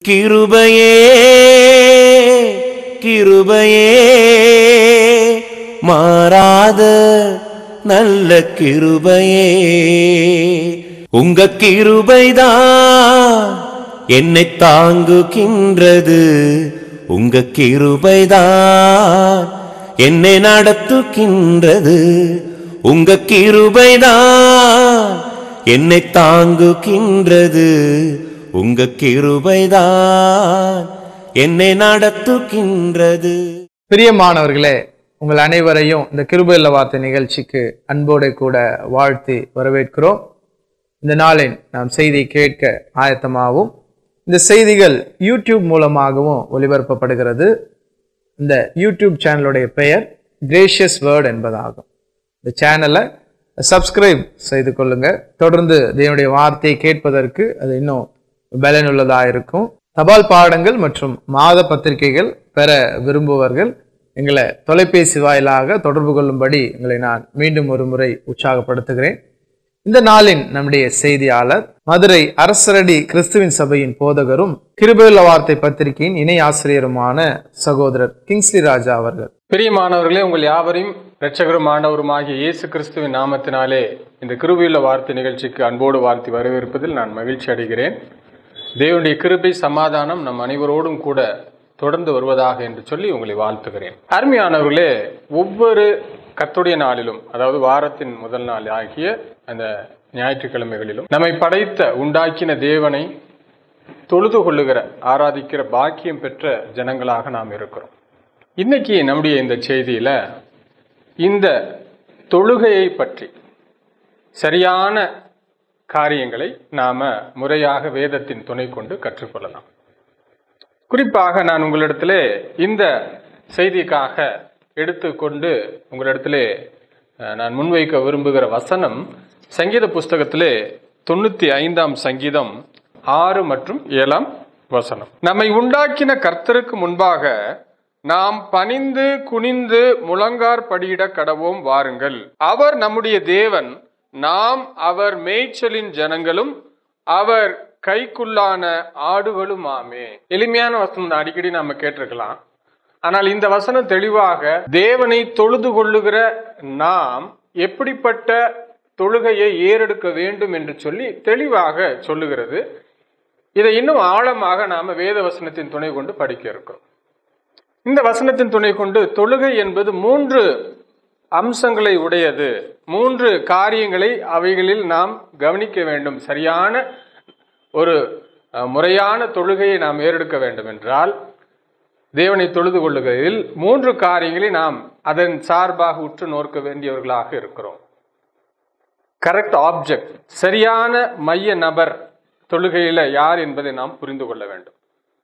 கிருபையே கிருபையே மாறாத நல்ல கிருபையே உங்க கிருபைதான் என்னை தாங்குகின்றது உங்க கிருபைதான் என்னை நடத்துகின்றது உங்க கிருபைதான் என்னை தாங்குகின்றது உங்க கிருபைதான் என்னை நடத்துகின்றது பிரியமானவர்களே உங்கள் அனைவரையும் இந்த கிருபையில்ல வார்த்தை நிகழ்ச்சிக்கு அன்போடு கூட வாழ்த்தி வரவேற்கிறோம் இந்த நாளின் நாம் செய்தி கேட்க ஆயத்தமாகவும் இந்த செய்திகள் யூடியூப் மூலமாகவும் ஒளிபரப்பப்படுகிறது இந்த யூடியூப் சேனலுடைய பெயர் கிரேஷியஸ் வேர்ட் என்பதாகும் இந்த சேனலை சப்ஸ்கிரைப் செய்து கொள்ளுங்க தொடர்ந்து தேவனுடைய வார்த்தையை கேட்பதற்கு அது இன்னும் பலனுள்ளதாக இருக்கும் தபால் பாடங்கள் மற்றும் மாத பத்திரிகைகள் பெற விரும்புவர்கள் எங்களை தொலைபேசி வாயிலாக தொடர்பு கொள்ளும்படி எங்களை நான் மீண்டும் ஒரு முறை உற்சாகப்படுத்துகிறேன் இந்த நாளின் நம்முடைய செய்தியாளர் மதுரை அரசரடி கிறிஸ்துவின் சபையின் போதகரும் கிருபையுள்ள வார்த்தை பத்திரிகையின் இணை ஆசிரியருமான சகோதரர் கிங்ஸ்லி ராஜா அவர்கள் பிரியமானவர்களே உங்கள் யாவரையும் இரட்சகரும் ஆண்டவருமாகிய இயேசு கிறிஸ்துவின் நாமத்தினாலே இந்த கிருபையுள்ள வார்த்தை நிகழ்ச்சிக்கு அன்போடு வாழ்த்தி வரவேற்பதில் நான் மகிழ்ச்சி அடைகிறேன் தேவனுடைய கிருபை சமாதானம் நம் அனைவரோடும் கூட தொடர்ந்து வருவதாக என்று சொல்லி உங்களை வாழ்த்துகிறேன் அருமையானவர்களே ஒவ்வொரு கத்துடைய நாளிலும் அதாவது வாரத்தின் முதல் நாள் ஆகிய அந்த ஞாயிற்றுக்கிழமைகளிலும் நம்மை படைத்த உண்டாக்கின தேவனை தொழுது கொள்ளுகிற ஆராதிக்கிற பாக்கியம் பெற்ற ஜனங்களாக நாம் இருக்கிறோம் இன்னைக்கு நம்முடைய இந்த செய்தியில இந்த தொழுகையை பற்றி சரியான காரியங்களை நாம முறையாக வேதத்தின் துணை கொண்டு கற்றுக்கொள்ளலாம் குறிப்பாக நான் உங்களிடத்திலே இந்த செய்திக்காக எடுத்துக்கொண்டு உங்களிடத்திலே அஹ், நான் முன்வைக்க விரும்புகிற வசனம் சங்கீத புஸ்தகத்திலே தொண்ணூத்தி ஐந்தாம் சங்கீதம் ஆறு மற்றும் ஏழாம் வசனம் நம்மை உண்டாக்கின கர்த்தருக்கு முன்பாக நாம் பணிந்து குனிந்து முழங்கார் படியிட கடவோம் வாருங்கள் அவர் நம்முடைய தேவன் நாம் அவர் மேய்ச்சலின் ஜனங்களும் அவர் கைக்குள்ளான ஆடுகளுமாமே எளிமையான வசனம் தான் அடிக்கடி நாம கேட்டிருக்கலாம் ஆனால் இந்த வசனம் தெளிவாக தேவனை தொழுது கொள்ளுகிற நாம் எப்படிப்பட்ட தொழுகையை ஏறெடுக்க வேண்டும் என்று சொல்லி தெளிவாக சொல்லுகிறது இதை இன்னும் ஆழமாக நாம வேத வசனத்தின் துணை கொண்டு படிக்க இருக்கோம் இந்த வசனத்தின் துணை கொண்டு தொழுகை என்பது மூன்று அம்சங்களை உடையது மூன்று காரியங்களை அவைகளில் நாம் கவனிக்க வேண்டும் சரியான ஒரு அஹ், முறையான தொழுகையை நாம் ஏறெடுக்க வேண்டும் என்றால் தேவனை தொழுது கொள்ளுகையில் மூன்று காரியங்களை நாம் அதன் சார்பாக உற்று நோக்க வேண்டியவர்களாக இருக்கிறோம் கரெக்ட் ஆப்ஜெக்ட் சரியான மைய நபர் தொழுகையில யார் என்பதை நாம் புரிந்து கொள்ள வேண்டும்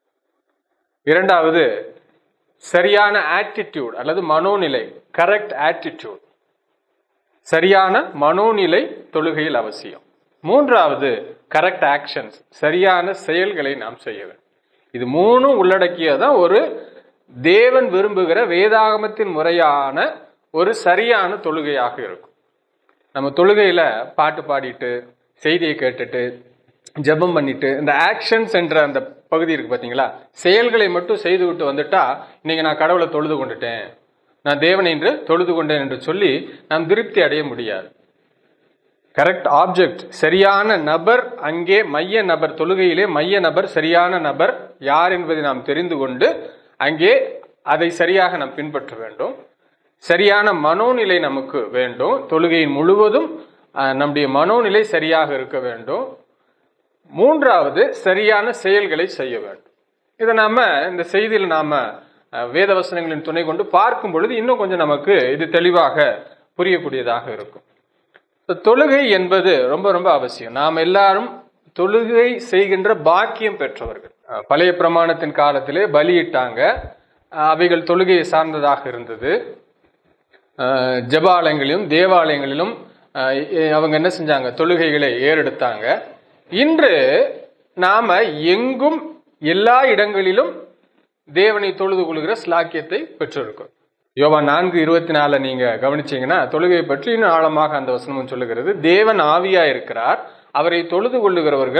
இரண்டாவது சரியான ஆட்டிடியூட் அல்லது மனோநிலை கரெக்ட் ஆட்டிடியூட் சரியான மனோநிலை தொழுகையில் அவசியம் மூன்றாவது கரெக்ட் ஆக்ஷன்ஸ் சரியான செயல்களை நாம் செய்ய வேண்டும் இது மூணும் உள்ளடக்கியதான் ஒரு தேவன் விரும்புகிற வேதாகமத்தின் முறையான ஒரு சரியான தொழுகையாக இருக்கும் நம்ம தொழுகையில பாட்டு பாடிட்டு செய்தியை கேட்டுட்டு ஜெபம் பண்ணிட்டு இந்த ஆக்ஷன்ஸ் என்ற அந்த பகுதி இருக்கு பாத்தீங்களா செயல்களை மட்டும் செய்து விட்டு வந்துட்டா இன்னைக்கு நான் கடவுளை தொழுது கொண்டுட்டேன் நான் தேவனை என்று தொழுது கொண்டேன் என்று சொல்லி நாம் திருப்தி அடைய முடியாது கரெக்ட் ஆப்ஜெக்ட் சரியான நபர் அங்கே மைய நபர் தொழுகையிலே மைய நபர் சரியான நபர் யார் என்பதை நாம் தெரிந்து கொண்டு அங்கே அதை சரியாக நாம் பின்பற்ற வேண்டும் சரியான மனோநிலை நமக்கு வேண்டும் தொழுகையின் முழுவதும் அஹ், நம்முடைய மனோநிலை சரியாக இருக்க வேண்டும் மூன்றாவது சரியான செயல்களை செய்ய வேண்டும் இதை நாம இந்த செய்தியில் நாம அஹ், வேத வசனங்களின் துணை கொண்டு பார்க்கும் பொழுது இன்னும் கொஞ்சம் நமக்கு இது தெளிவாக புரியக்கூடியதாக இருக்கும் இந்த தொழுகை என்பது ரொம்ப ரொம்ப அவசியம் நாம் எல்லாரும் தொழுகை செய்கின்ற பாக்கியம் பெற்றவர்கள் அஹ், பழைய பிரமாணத்தின் காலத்திலே பலியிட்டாங்க அஹ், அவைகள் தொழுகையை சார்ந்ததாக இருந்தது அஹ், ஜெபாலயங்களிலும் தேவாலயங்களிலும் அஹ், எ- அவங்க என்ன செஞ்சாங்க தொழுகைகளை ஏறெடுத்தாங்க இன்று நாம எங்கும் எல்லா இடங்களிலும் தேவனை தொழுது கொள்கிற ஸ்லாக்கியத்தை பெற்றிருக்கோம் யோவா நான்கு இருபத்தி நாலு நீங்க கவனிச்சீங்கன்னா தொழுகையை பற்றி இன்னும் ஆழமாக அந்த வசனமும் சொல்லுகிறது தேவன் ஆவியா இருக்கிறார் அவரை தொழுது கொள்ளுகிறவர்கள்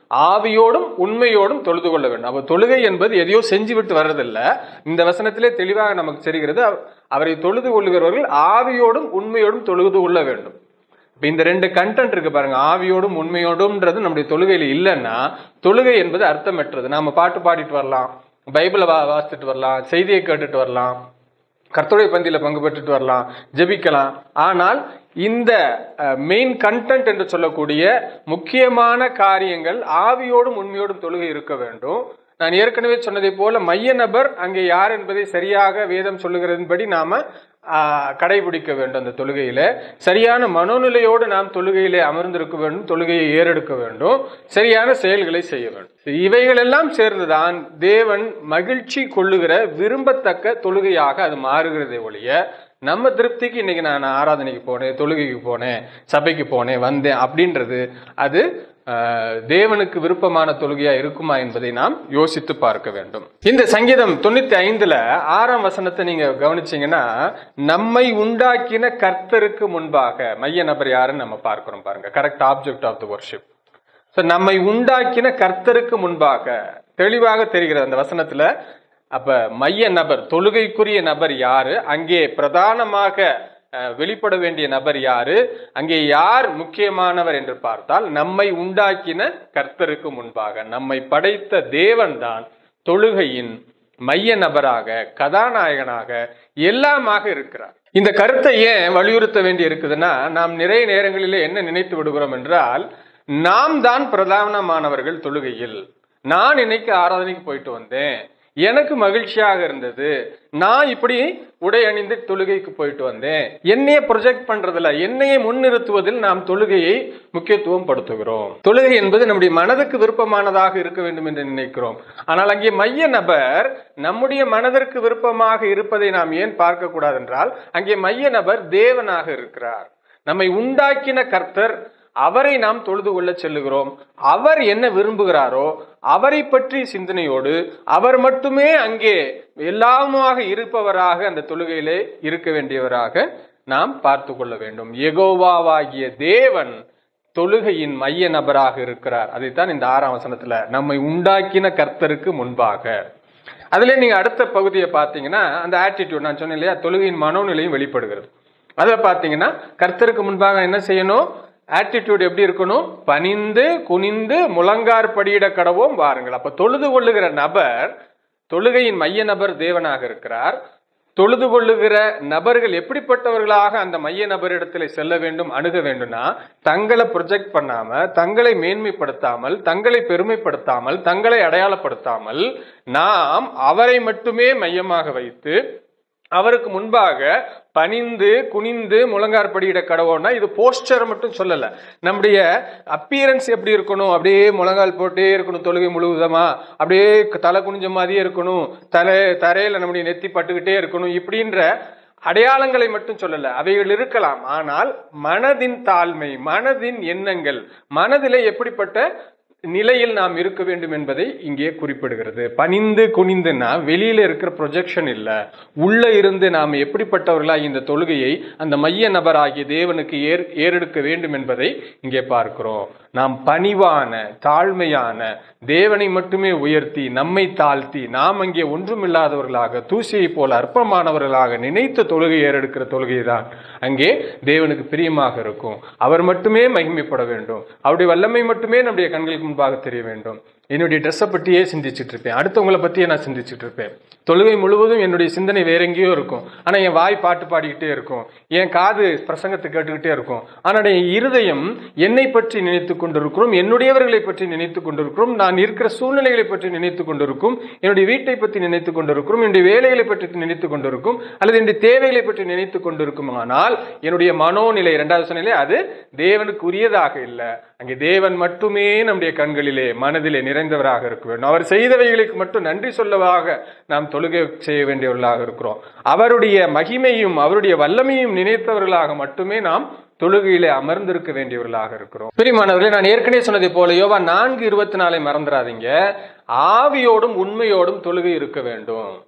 ஆவியோடும் உண்மையோடும் தொழுது கொள்ள வேண்டும் அப்ப தொழுகை என்பது எதையோ செஞ்சு விட்டு வர்றதில்ல இந்த வசனத்திலே தெளிவாக நமக்கு தெரிகிறது அவ- அவரை தொழுது கொள்ளுகிறவர்கள் ஆவியோடும் உண்மையோடும் தொழுது கொள்ள வேண்டும் இப்ப இந்த ரெண்டு கண்டென்ட் இருக்கு பாருங்க ஆவியோடும் உண்மையோடும்ன்றது நம்முடைய தொழுகையில இல்லைன்னா தொழுகை என்பது அர்த்தமற்றது நாம பாட்டு பாடிட்டு வரலாம் பைபிளை வா வாசித்துட்டு வரலாம் செய்தியை கேட்டுட்டு வரலாம் கர்த்தருடைய பந்தியில பங்கு பெற்றுட்டு வரலாம் ஜெபிக்கலாம் ஆனால் இந்த மெயின் கண்டென்ட் என்று சொல்லக்கூடிய முக்கியமான காரியங்கள் ஆவியோடும் உண்மையோடும் தொழுகை இருக்க வேண்டும் நான் ஏற்கனவே சொன்னதை போல மைய நபர் அங்கே யார் என்பதை சரியாக வேதம் சொல்லுகிறதின்படி நாம ஆஹ், கடைபிடிக்க வேண்டும் அந்த தொழுகையில சரியான மனோநிலையோடு நாம் தொழுகையிலே அமர்ந்திருக்க வேண்டும் தொழுகையை ஏறெடுக்க வேண்டும் சரியான செயல்களை செய்ய வேண்டும் இவைகள் எல்லாம் சேர்ந்துதான் தேவன் மகிழ்ச்சி கொள்ளுகிற விரும்பத்தக்க தொழுகையாக அது மாறுகிறதே ஒழிய நம்ம திருப்திக்கு இன்னைக்கு நான் ஆராதனைக்கு போனேன் தொழுகைக்கு போனேன் சபைக்கு போனேன் வந்தேன் அப்படின்றது அது ஆஹ், தேவனுக்கு விருப்பமான தொழுகையா இருக்குமா என்பதை நாம் யோசித்து பார்க்க வேண்டும் இந்த சங்கீதம் தொண்ணூத்தி ஐந்துல ஆறாம் வசனத்தை நீங்க கவனிச்சீங்கன்னா நம்மை உண்டாக்கின கர்த்தருக்கு முன்பாக மைய நபர் யாருன்னு நம்ம பார்க்கிறோம் பாருங்க correct object of the worship So, நம்மை உண்டாக்கின கர்த்தருக்கு முன்பாக தெளிவாக தெரிகிறது அந்த வசனத்துல அப்ப மைய நபர் தொழுகைக்குரிய நபர் யாரு அங்கே பிரதானமாக அஹ், வெளிப்பட வேண்டிய நபர் யாரு அங்கே யார் முக்கியமானவர் என்று பார்த்தால் நம்மை உண்டாக்கின கர்த்தருக்கு முன்பாக நம்மை படைத்த தேவன்தான் தொழுகையின் மைய நபராக கதாநாயகனாக எல்லாமாக இருக்கிறார் இந்த கருத்தை ஏன் வலியுறுத்த வேண்டி இருக்குதுன்னா நாம் நிறைய நேரங்களிலே என்ன நினைத்து விடுகிறோம் என்றால் நாம் தான் பிரதானமானவர்கள் தொழுகையில் நான் இன்னைக்கு ஆராதனைக்கு போயிட்டு வந்தேன் எனக்கு மகிழ்ச்சியாக இருந்தது நான் இப்படி உடை அணிந்து தொழுகைக்கு போயிட்டு வந்தேன் என்னையே ப்ரொஜெக்ட் பண்றதுல என்னையே முன்னிறுத்துவதில் நாம் தொழுகையை முக்கியத்துவம் படுத்துகிறோம் தொழுகை என்பது நம்முடைய மனதுக்கு விருப்பமானதாக இருக்க வேண்டும் என்று நினைக்கிறோம் ஆனால் அங்கே மைய நபர் நம்முடைய மனதிற்கு விருப்பமாக இருப்பதை நாம் ஏன் பார்க்க கூடாது என்றால் அங்கே மைய நபர் தேவனாக இருக்கிறார் நம்மை உண்டாக்கின கர்த்தர் அவரை நாம் தொழுது கொள்ள செல்லுகிறோம் அவர் என்ன விரும்புகிறாரோ அவரை பற்றி சிந்தனையோடு அவர் மட்டுமே அங்கே எல்லாமுமாக இருப்பவராக அந்த தொழுகையிலே இருக்க வேண்டியவராக நாம் பார்த்து கொள்ள வேண்டும் எகோவாவாகிய தேவன் தொழுகையின் மைய நபராக இருக்கிறார் அதைத்தான் இந்த ஆறாம் வசனத்துல நம்மை உண்டாக்கின கர்த்தருக்கு முன்பாக அதுல நீங்க அடுத்த பகுதியை பார்த்தீங்கன்னா அந்த ஆட்டிடியூட் நான் சொன்னேன் இல்லையா தொழுகையின் மனோநிலையும் வெளிப்படுகிறது அதில் பார்த்தீங்கன்னா கர்த்தருக்கு முன்பாக என்ன செய்யணும் ஆட்டிடியூட் எப்படி இருக்கணும் பணிந்து குனிந்து முழங்கார் படியிட கடவோம் வாருங்கள் அப்ப தொழுது கொள்ளுகிற நபர் தொழுகையின் மைய நபர் தேவனாக இருக்கிறார் தொழுது கொள்ளுகிற நபர்கள் எப்படிப்பட்டவர்களாக அந்த மைய நபரிடத்தில் செல்ல வேண்டும் அணுக வேண்டும்னா தங்களை ப்ரொஜெக்ட் பண்ணாம தங்களை மேன்மைப்படுத்தாமல் தங்களை பெருமைப்படுத்தாமல் தங்களை அடையாளப்படுத்தாமல் நாம் அவரை மட்டுமே மையமாக வைத்து அவருக்கு முன்பாக பணிந்து குனிந்து முழங்கார் படியிட கடவோம்னா இது போஸ்டர் மட்டும் சொல்லல நம்முடைய அப்பியரன்ஸ் எப்படி இருக்கணும் அப்படியே முழங்கால் போட்டே இருக்கணும் தொழுகை முழுவதுமா அப்படியே தலை குனிஞ்ச மாதிரியே இருக்கணும் தலை தரையில நம்முடைய நெத்தி பட்டுக்கிட்டே இருக்கணும் இப்படின்ற அடையாளங்களை மட்டும் சொல்லல அவைகள் இருக்கலாம் ஆனால் மனதின் தாழ்மை மனதின் எண்ணங்கள் மனதிலே எப்படிப்பட்ட நிலையில் நாம் இருக்க வேண்டும் என்பதை இங்கே குறிப்பிடுகிறது பணிந்து குனிந்துன்னா வெளியில இருக்கிற ப்ரொஜெக்ஷன் இல்ல உள்ள இருந்து நாம் எப்படிப்பட்டவர்களா இந்த தொழுகையை அந்த மைய நபராகிய தேவனுக்கு ஏர் ஏறெடுக்க வேண்டும் என்பதை இங்கே பார்க்கிறோம் நாம் பணிவான தாழ்மையான தேவனை மட்டுமே உயர்த்தி நம்மை தாழ்த்தி நாம் அங்கே ஒன்றுமில்லாதவர்களாக தூசியை போல அற்பமானவர்களாக நினைத்த தொழுகை ஏறெடுக்கிற தொழுகை தான் அங்கே தேவனுக்கு பிரியமாக இருக்கும் அவர் மட்டுமே மகிமைப்பட வேண்டும் அவருடைய வல்லமை மட்டுமே நம்முடைய கண்களுக்கு முன்பாக தெரிய வேண்டும் என்னுடைய ட்ரெஸ்ஸை பற்றியே சிந்திச்சுட்டு இருப்பேன் அடுத்தவங்களை பற்றியே நான் சிந்திச்சுட்டு இருப்பேன் தொழுகை முழுவதும் என்னுடைய சிந்தனை வேற எங்கேயோ இருக்கும் ஆனால் என் வாய் பாட்டு பாடிக்கிட்டே இருக்கும் என் காது பிரசங்கத்தை கேட்டுக்கிட்டே இருக்கும் ஆனால் என் இருதயம் என்னை பற்றி நினைத்து கொண்டிருக்கிறோம் என்னுடையவர்களை பற்றி நினைத்து கொண்டிருக்கிறோம் நான் இருக்கிற சூழ்நிலைகளை பற்றி நினைத்து கொண்டிருக்கும் என்னுடைய வீட்டை பற்றி நினைத்து கொண்டிருக்கிறோம் என்னுடைய வேலைகளை பற்றி நினைத்து கொண்டிருக்கும் அல்லது என்னுடைய தேவைகளை பற்றி நினைத்து கொண்டிருக்கும் ஆனால் என்னுடைய மனோநிலை இரண்டாவது சொன்னிலே அது தேவனுக்கு உரியதாக இல்லை அங்கே தேவன் மட்டுமே நம்முடைய கண்களிலே மனதிலே நிறைந்தவராக இருக்க வேண்டும் அவர் செய்தவைகளுக்கு மட்டும் நன்றி சொல்லவாக நாம் தொழுகை செய்ய வேண்டியவர்களாக இருக்கிறோம் அவருடைய மகிமையும் அவருடைய வல்லமையும் நினைத்தவர்களாக மட்டுமே நாம் தொழுகையிலே அமர்ந்திருக்க வேண்டியவர்களாக இருக்கிறோம் பிரிமானவர்களே நான் ஏற்கனவே சொன்னதை போல யோவா நான்கு இருபத்தி நாலை மறந்துடாதீங்க ஆவியோடும் உண்மையோடும் தொழுகை இருக்க வேண்டும்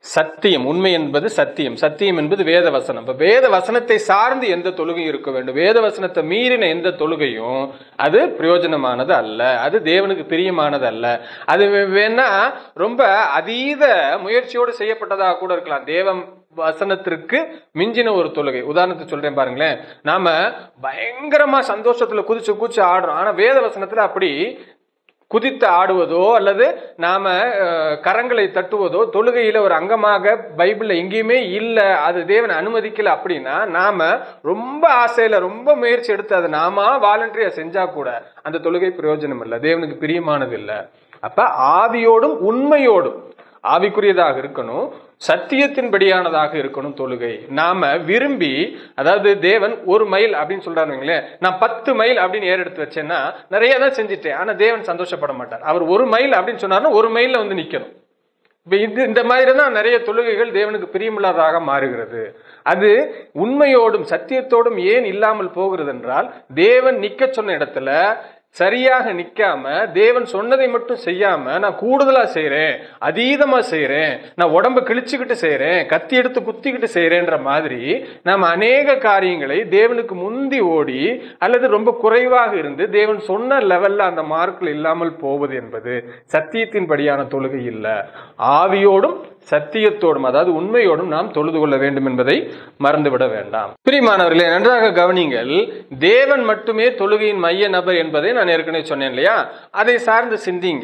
சத்தியம் உண்மை என்பது சத்தியம் சத்தியம் என்பது வேத வசனம் இப்ப வேத வசனத்தை சார்ந்து எந்த தொழுகையும் இருக்க வேண்டும் வேத வசனத்தை மீறின எந்த தொழுகையும் அது பிரயோஜனமானது அல்ல அது தேவனுக்கு பிரியமானது அல்ல அது வே- வேணா ரொம்ப அதீத முயற்சியோடு செய்யப்பட்டதாக கூட இருக்கலாம் தேவம் வசனத்திற்கு மிஞ்சின ஒரு தொழுகை உதாரணத்துக்கு சொல்றேன் பாருங்களேன் நாம பயங்கரமா சந்தோஷத்துல குதிச்சு குதிச்சு ஆடுறோம் ஆனா வேத வசனத்துல அப்படி குதித்து ஆடுவதோ அல்லது நாம அஹ், கரங்களை தட்டுவதோ தொழுகையில ஒரு அங்கமாக பைபிள்ல எங்கேயுமே இல்ல அது தேவன் அனுமதிக்கல அப்படின்னா நாம ரொம்ப ஆசையில ரொம்ப முயற்சி எடுத்து அதை நாம வாலண்டரியா செஞ்சா கூட அந்த தொழுகை பிரயோஜனம் இல்லை தேவனுக்கு பிரியமானது இல்லை அப்ப ஆவியோடும் உண்மையோடும் ஆவிக்குரியதாக இருக்கணும் சத்தியத்தின்படியானதாக இருக்கணும் தொழுகை நாம விரும்பி அதாவது தேவன் ஒரு மைல் அப்படின்னு சொல்றாரு வைங்களேன் நான் பத்து மைல் அப்படின்னு ஏற எடுத்து வச்சேன்னா நிறைய தான் செஞ்சுட்டேன் ஆனா தேவன் சந்தோஷப்பட மாட்டார் அவர் ஒரு மைல் அப்படின்னு சொன்னாருன்னா ஒரு மைல்ல வந்து நிக்கணும் இப்ப இது இந்த மாதிரி தான் நிறைய தொழுகைகள் தேவனுக்கு பிரியமில்லாததாக மாறுகிறது அது உண்மையோடும் சத்தியத்தோடும் ஏன் இல்லாமல் போகிறது என்றால் தேவன் நிக்க சொன்ன இடத்துல சரியாக நிக்காம தேவன் சொன்னதை மட்டும் செய்யாம நான் கூடுதலா செய்றேன் அதீதமா செய்றேன் நான் உடம்ப கிழிச்சுக்கிட்டு செய்றேன் கத்தி எடுத்து குத்திக்கிட்டு செய்றேன்ற மாதிரி நாம் அநேக காரியங்களை தேவனுக்கு முந்தி ஓடி அல்லது ரொம்ப குறைவாக இருந்து தேவன் சொன்ன லெவல்ல அந்த மார்க்கில் இல்லாமல் போவது என்பது சத்தியத்தின்படியான தொழுகை இல்ல ஆவியோடும் சத்தியத்தோடும் அதாவது உண்மையோடும் நாம் தொழுது கொள்ள வேண்டும் என்பதை மறந்துவிட வேண்டாம் பிரியமானவர்களே நன்றாக கவனிங்கள் தேவன் மட்டுமே தொழுகையின் மைய நபர் என்பதை நான் ஏற்கனவே சொன்னேன் இல்லையா அதை சார்ந்து சிந்திங்க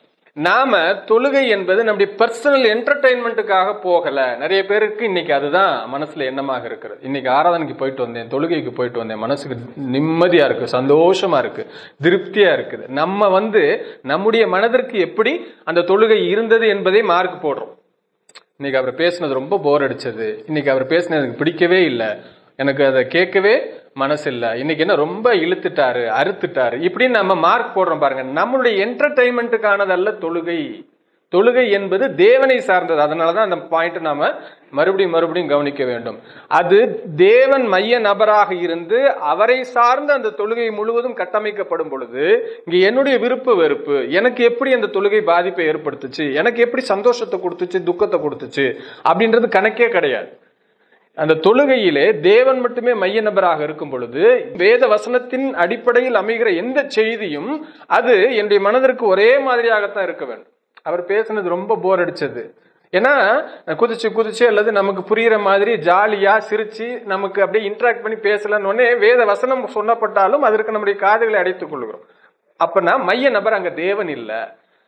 நாம தொழுகை என்பது நம்முடைய பர்சனல் என்டர்டைன்மெண்ட்டுக்காக போகல நிறைய பேருக்கு இன்னைக்கு அதுதான் மனசுல எண்ணமாக இருக்கிறது இன்னைக்கு ஆராதனைக்கு போயிட்டு வந்தேன் தொழுகைக்கு போயிட்டு வந்தேன் மனசுக்கு நிம்மதியா இருக்கு சந்தோஷமா இருக்கு திருப்தியா இருக்குது நம்ம வந்து நம்முடைய மனதிற்கு எப்படி அந்த தொழுகை இருந்தது என்பதை மார்க் போடுறோம் இன்னைக்கு அவர் பேசுனது ரொம்ப போர் அடிச்சது இன்னைக்கு அவர் பேசுனது எனக்கு பிடிக்கவே இல்லை எனக்கு அதை கேட்கவே மனசு இல்லை இன்னைக்கு என்ன ரொம்ப இழுத்துட்டாரு அறுத்துட்டாரு இப்படின்னு நம்ம மார்க் போடுறோம் பாருங்க நம்மளுடைய என்டர்டைன்மெண்ட்டுக்கானதல்ல தொழுகை தொழுகை என்பது தேவனை சார்ந்தது அதனால தான் அந்த பாயிண்ட் நாம மறுபடியும் மறுபடியும் கவனிக்க வேண்டும் அது தேவன் மைய நபராக இருந்து அவரை சார்ந்த அந்த தொழுகை முழுவதும் கட்டமைக்கப்படும் பொழுது இங்க என்னுடைய விருப்பு வெறுப்பு எனக்கு எப்படி அந்த தொழுகை பாதிப்பை ஏற்படுத்துச்சு எனக்கு எப்படி சந்தோஷத்தை கொடுத்துச்சு துக்கத்தை கொடுத்துச்சு அப்படின்றது கணக்கே கிடையாது அந்த தொழுகையிலே தேவன் மட்டுமே மைய நபராக இருக்கும் பொழுது வேத வசனத்தின் அடிப்படையில் அமைகிற எந்த செய்தியும் அது என்னுடைய மனதிற்கு ஒரே மாதிரியாகத்தான் இருக்க வேண்டும் அவர் பேசுனது ரொம்ப போர் அடிச்சது ஏன்னா குதிச்சு குதிச்சு அல்லது நமக்கு புரியுற மாதிரி ஜாலியா சிரிச்சு நமக்கு அப்படியே இன்டராக்ட் பண்ணி பேசலன்னு உடனே வேத வசனம் சொல்லப்பட்டாலும் அதற்கு நம்முடைய காதுகளை அடைத்துக் கொள்கிறோம் அப்பனா மைய நபர் அங்க தேவன் இல்லை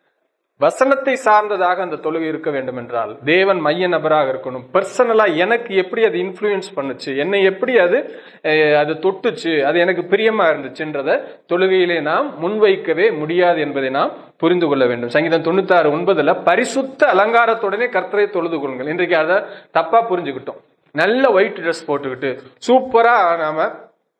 வசனத்தை சார்ந்ததாக அந்த தொழுகை இருக்க வேண்டும் என்றால் தேவன் மைய நபராக இருக்கணும் பர்சனலா எனக்கு எப்படி அது இன்ஃப்ளூயன்ஸ் பண்ணுச்சு என்னை எப்படி அது அஹ், அது தொட்டுச்சு அது எனக்கு பிரியமா இருந்துச்சுன்றத தொழுகையிலே நாம் முன்வைக்கவே முடியாது என்பதை நாம் புரிந்து கொள்ள வேண்டும் சங்கீதம் தொண்ணூத்தாறு ஒன்பதுல பரிசுத்த அலங்காரத்துடனே கர்த்தரை தொழுது கொள்ளுங்கள் இன்றைக்கு அதை தப்பா புரிஞ்சுக்கிட்டோம் நல்ல ஒயிட் ட்ரெஸ் போட்டுக்கிட்டு சூப்பரா நாம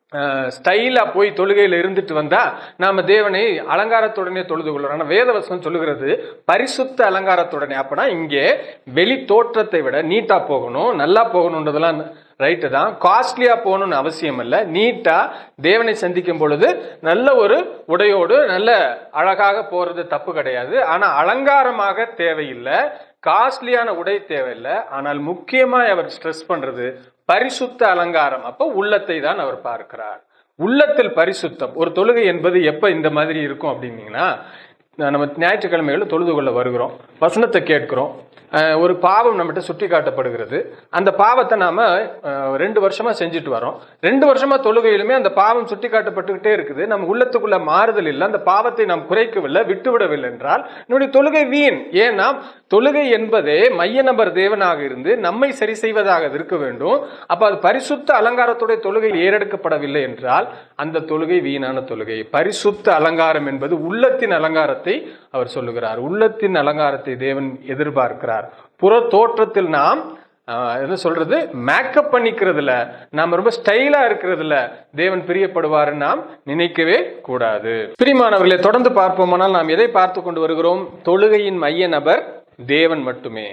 ஸ்டைலா போய் தொழுகையில இருந்துட்டு வந்தா நாம தேவனை அலங்காரத்துடனே தொழுது கொள்றோம் ஆனா வேதவசனம் சொல்லுகிறது பரிசுத்த அலங்காரத்துடனே அப்பனா இங்கே வெளி தோற்றத்தை விட நீட்டா போகணும் நல்லா போகணுன்றதெல்லாம் ரைட்டு தான் காஸ்ட்லியா போகணும்னு அவசியம் இல்லை நீட்டா தேவனை சந்திக்கும் பொழுது நல்ல ஒரு உடையோடு நல்ல அழகாக போறது தப்பு கிடையாது ஆனா அலங்காரமாக தேவையில்லை காஸ்ட்லியான உடை தேவையில்லை ஆனால் முக்கியமா அவர் ஸ்ட்ரெஸ் பண்றது பரிசுத்த அலங்காரம் அப்போ உள்ளத்தை தான் அவர் பார்க்கிறார் உள்ளத்தில் பரிசுத்தம் ஒரு தொழுகை என்பது எப்ப இந்த மாதிரி இருக்கும் அப்படின்னீங்கன்னா நம்ம ஞாயிற்றுக்கிழமைகள் தொழுது கொள்ள வருகிறோம் வசனத்தை கேட்கிறோம் அஹ் ஒரு பாவம் நம்மகிட்ட சுட்டி காட்டப்படுகிறது அந்த பாவத்தை நாம அஹ், ரெண்டு வருஷமா செஞ்சுட்டு வரோம் ரெண்டு வருஷமா தொழுகையிலுமே அந்த பாவம் சுட்டி காட்டப்பட்டுக்கிட்டே இருக்குது நம்ம உள்ளத்துக்குள்ள மாறுதல் இல்லை அந்த பாவத்தை நாம் குறைக்கவில்லை விட்டுவிடவில்லை என்றால் நம்முடைய தொழுகை வீண் ஏன்னா தொழுகை என்பதே மைய நபர் தேவனாக இருந்து நம்மை சரி செய்வதாக அது இருக்க வேண்டும் அப்ப அது பரிசுத்த அலங்காரத்துடைய தொழுகை ஏறெடுக்கப்படவில்லை என்றால் அந்த தொழுகை வீணான தொழுகை பரிசுத்த அலங்காரம் என்பது உள்ளத்தின் அலங்காரத்தை அவர் சொல்லுகிறார் உள்ளத்தின் அலங்காரத்தை தேவன் எதிர்பார்க்கிறார் புற தோற்றத்தில் நாம் ஆஹ், என்ன சொல்றது மேக்கப் பண்ணிக்கிறதுல நாம் ரொம்ப ஸ்டைலா இருக்கிறதுல தேவன் பிரியப்படுவார் நாம் நினைக்கவே கூடாது பிரியமானவர்களை தொடர்ந்து பார்ப்போமானால் நாம் எதை பார்த்து கொண்டு வருகிறோம் தொழுகையின் மைய நபர் தேவன் மட்டுமே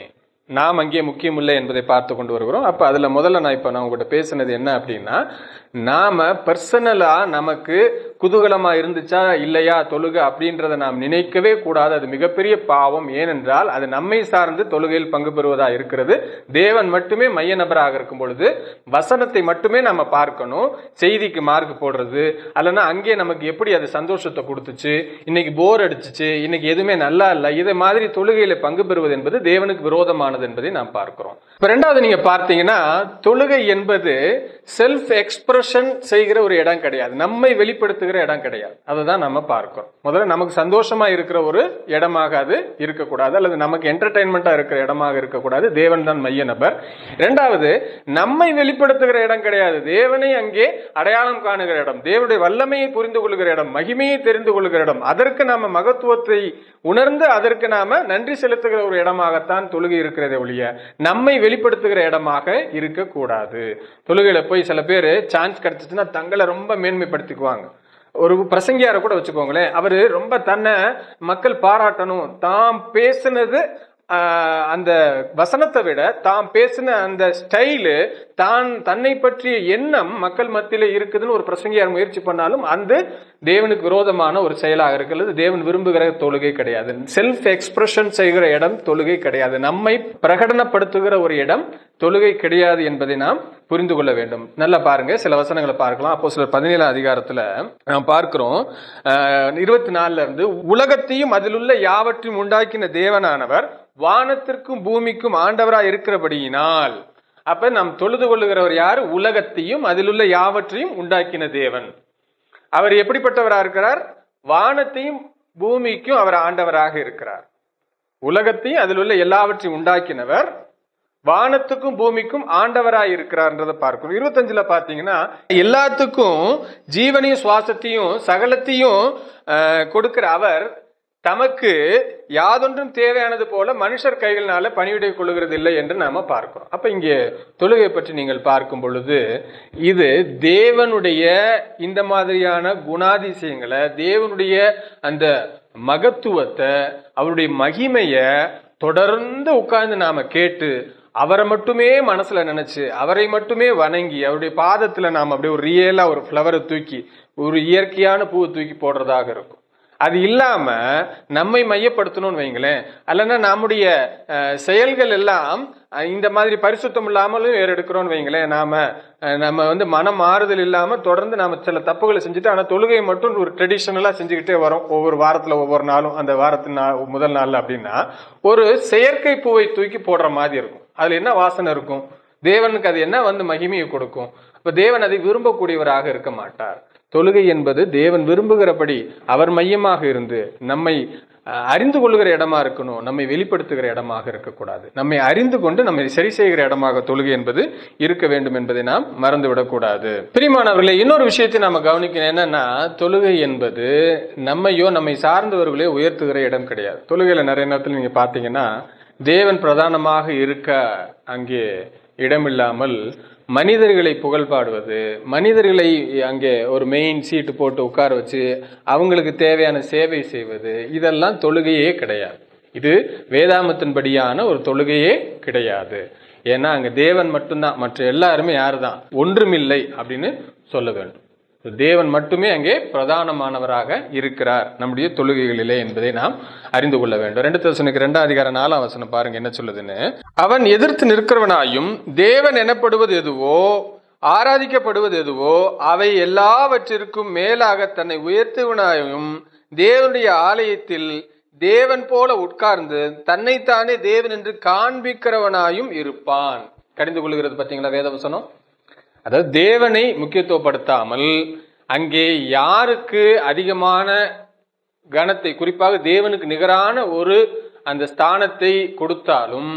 நாம் அங்கே முக்கியமில்லை என்பதை பார்த்து கொண்டு வருகிறோம் அப்ப அதுல முதல்ல நான் இப்ப நான் உங்ககிட்ட பேசுனது என்ன அப்படின்னா நாம பர்சனலா நமக்கு குதூகலமா இருந்துச்சா இல்லையா தொழுகை அப்படின்றத நாம் நினைக்கவே கூடாது அது மிகப்பெரிய பாவம் ஏனென்றால் அது நம்மை சார்ந்து தொழுகையில் பங்கு பெறுவதா இருக்கிறது தேவன் மட்டுமே மைய நபராக இருக்கும் பொழுது வசனத்தை மட்டுமே நம்ம பார்க்கணும் செய்திக்கு மார்க் போடுறது அல்லனா அங்கே நமக்கு எப்படி அது சந்தோஷத்தை கொடுத்துச்சு இன்னைக்கு போர் அடிச்சுச்சு இன்னைக்கு எதுவுமே நல்லா இல்லை இதை மாதிரி தொழுகையில பங்கு பெறுவது என்பது தேவனுக்கு விரோதமானது என்பதை நாம் பார்க்கிறோம் இப்ப ரெண்டாவது நீங்க பார்த்தீங்கன்னா தொழுகை என்பது செல்ஃப் எக்ஸ்பிரஷன் செய்கிற ஒரு இடம் கிடையாது நம்மை வெளிப்படுத்துகிற இடம் கிடையாது அதை தான் நம்ம பார்க்கிறோம் முதல்ல நமக்கு சந்தோஷமா இருக்கிற ஒரு இடமாக அது இருக்கக்கூடாது அல்லது நமக்கு என்டர்டைன்மெண்டா இருக்கிற இடமாக இருக்கக்கூடாது தேவன் தான் மைய நபர் இரண்டாவது நம்மை வெளிப்படுத்துகிற இடம் கிடையாது தேவனை அங்கே அடையாளம் காணுகிற இடம் தேவனுடைய வல்லமையை புரிந்து கொள்கிற இடம் மகிமையை தெரிந்து கொள்கிற இடம் அதற்கு நாம மகத்துவத்தை உணர்ந்து அதற்கு நாம நன்றி செலுத்துகிற ஒரு இடமாகத்தான் தொழுகை இருக்கிறதே ஒழிய நம்மை வெளிப்படுத்துகிற இடமாக இருக்கக்கூடாது தொழுகையில போய் சில பேர் சான்ஸ் கிடைச்சிச்சுன்னா தங்களை ரொம்ப மேன்மைப்படுத்திக்குவாங்க ஒரு பிரசங்கியாரை கூட வச்சுக்கோங்களேன் அவரு ரொம்ப தன்னை மக்கள் பாராட்டணும் தாம் பேசுனது ஆஹ், அந்த வசனத்தை விட தாம் பேசின அந்த ஸ்டைலு தான் தன்னை பற்றிய எண்ணம் மக்கள் மத்தியில இருக்குதுன்னு ஒரு பிரசங்கியார் முயற்சி பண்ணாலும் அந்த தேவனுக்கு விரோதமான ஒரு செயலாக இருக்கிறது தேவன் விரும்புகிற தொழுகை கிடையாது செல்ஃப் எக்ஸ்பிரஷன் செய்கிற இடம் தொழுகை கிடையாது நம்மை பிரகடனப்படுத்துகிற ஒரு இடம் தொழுகை கிடையாது என்பதை நாம் புரிந்து கொள்ள வேண்டும் நல்லா பாருங்க சில வசனங்களை பார்க்கலாம் அப்போ சில பதினேழாம் அதிகாரத்துல நாம் பார்க்கிறோம் இருபத்தி நாலுல இருந்து உலகத்தையும் அதிலுள்ள யாவற்றையும் உண்டாக்கின தேவனானவர் வானத்திற்கும் பூமிக்கும் ஆண்டவராய் இருக்கிறபடியினால் அப்ப நாம் தொழுது கொள்ளுகிறவர் யார் உலகத்தையும் அதிலுள்ள யாவற்றையும் உண்டாக்கின தேவன் அவர் எப்படிப்பட்டவராக இருக்கிறார் வானத்தையும் பூமிக்கும் அவர் ஆண்டவராக இருக்கிறார் உலகத்தையும் அதில் உள்ள எல்லாவற்றையும் உண்டாக்கினவர் வானத்துக்கும் பூமிக்கும் ஆண்டவராய் இருக்கிறார்ன்றதை பார்க்கணும் இருபத்தஞ்சுல பாத்தீங்கன்னா எல்லாத்துக்கும் ஜீவனையும் சுவாசத்தையும் சகலத்தையும் அஹ், கொடுக்கிற அவர் தமக்கு யாதொன்றும் தேவையானது போல மனுஷர் கைகளினால பணிவிடை கொள்ளுகிறது இல்லை என்று நாம பார்க்கிறோம் அப்ப இங்கே தொழுகை பற்றி நீங்கள் பார்க்கும் பொழுது இது தேவனுடைய இந்த மாதிரியான குணாதிசயங்களை தேவனுடைய அந்த மகத்துவத்தை அவருடைய மகிமைய தொடர்ந்து உட்கார்ந்து நாம கேட்டு அவரை மட்டுமே மனசுல நினைச்சு அவரை மட்டுமே வணங்கி அவருடைய பாதத்துல நாம் அப்படியே ஒரு ரியலா ஒரு ஃப்ளவரை தூக்கி ஒரு இயற்கையான பூவை தூக்கி போடுறதாக இருக்கும் அது இல்லாம நம்மை மையப்படுத்தணும்னு வைங்களேன் அல்லனா நம்முடைய அஹ், செயல்கள் எல்லாம் அஹ், இந்த மாதிரி பரிசுத்தம் இல்லாமலும் ஏறெடுக்கிறோம்னு வைங்களேன் நாம அஹ், நம்ம வந்து மனம் மாறுதல் இல்லாம தொடர்ந்து நாம சில தப்புகளை செஞ்சுட்டு ஆனா தொழுகையை மட்டும் ஒரு ட்ரெடிஷனலா செஞ்சுக்கிட்டே வரோம் ஒவ்வொரு வாரத்துல ஒவ்வொரு நாளும் அந்த வாரத்தின் நா- முதல் நாள்ல அப்படின்னா ஒரு செயற்கை பூவை தூக்கி போடுற மாதிரி இருக்கும் அதுல என்ன வாசனை இருக்கும் தேவனுக்கு அது என்ன வந்து மகிமையை கொடுக்கும் அப்ப தேவன் அதை விரும்பக்கூடியவராக இருக்க மாட்டார் தொழுகை என்பது தேவன் விரும்புகிறபடி அவர் மையமாக இருந்து நம்மை அஹ், அறிந்து கொள்ளுகிற இடமா இருக்கணும் நம்மை வெளிப்படுத்துகிற இடமாக இருக்கக்கூடாது நம்மை அறிந்து கொண்டு நம்மை சரி செய்கிற இடமாக தொழுகை என்பது இருக்க வேண்டும் என்பதை நாம் மறந்து விடக்கூடாது பிரிமானவர்களே இன்னொரு விஷயத்தை நாம கவனிக்கணும் என்னன்னா தொழுகை என்பது நம்மையோ நம்மை சார்ந்தவர்களையோ உயர்த்துகிற இடம் கிடையாது தொழுகையில நிறைய நேரத்தில் நீங்க பாத்தீங்கன்னா தேவன் பிரதானமாக இருக்க அங்கே இடமில்லாமல் மனிதர்களை புகழ் பாடுவது மனிதர்களை அங்கே ஒரு மெயின் சீட்டு போட்டு உட்கார வச்சு அவங்களுக்கு தேவையான சேவை செய்வது இதெல்லாம் தொழுகையே கிடையாது இது வேதாமத்தின்படியான ஒரு தொழுகையே கிடையாது ஏன்னா அங்க தேவன் மட்டும்தான் மற்ற எல்லாருமே யாரு தான் ஒன்றுமில்லை அப்படின்னு சொல்ல வேண்டும் தேவன் மட்டுமே அங்கே பிரதானமானவராக இருக்கிறார் நம்முடைய தொழுகைகளிலே என்பதை நாம் அறிந்து கொள்ள வேண்டும் ரெண்டு தசனுக்கு ரெண்டாம் அதிகாரம் நாலாம் வசனம் பாருங்க என்ன சொல்லுதுன்னு அவன் எதிர்த்து நிற்கிறவனாயும் தேவன் எனப்படுவது எதுவோ ஆராதிக்கப்படுவது எதுவோ அவை எல்லாவற்றிற்கும் மேலாக தன்னை உயர்த்துவனாயும் தேவனுடைய ஆலயத்தில் தேவன் போல உட்கார்ந்து தன்னைத்தானே தேவன் என்று காண்பிக்கிறவனாயும் இருப்பான் கடிந்து கொள்கிறது பார்த்தீங்களா வேதவசனம் அதாவது தேவனை முக்கியத்துவப்படுத்தாமல் அங்கே யாருக்கு அதிகமான கனத்தை குறிப்பாக தேவனுக்கு நிகரான ஒரு அந்த ஸ்தானத்தை கொடுத்தாலும்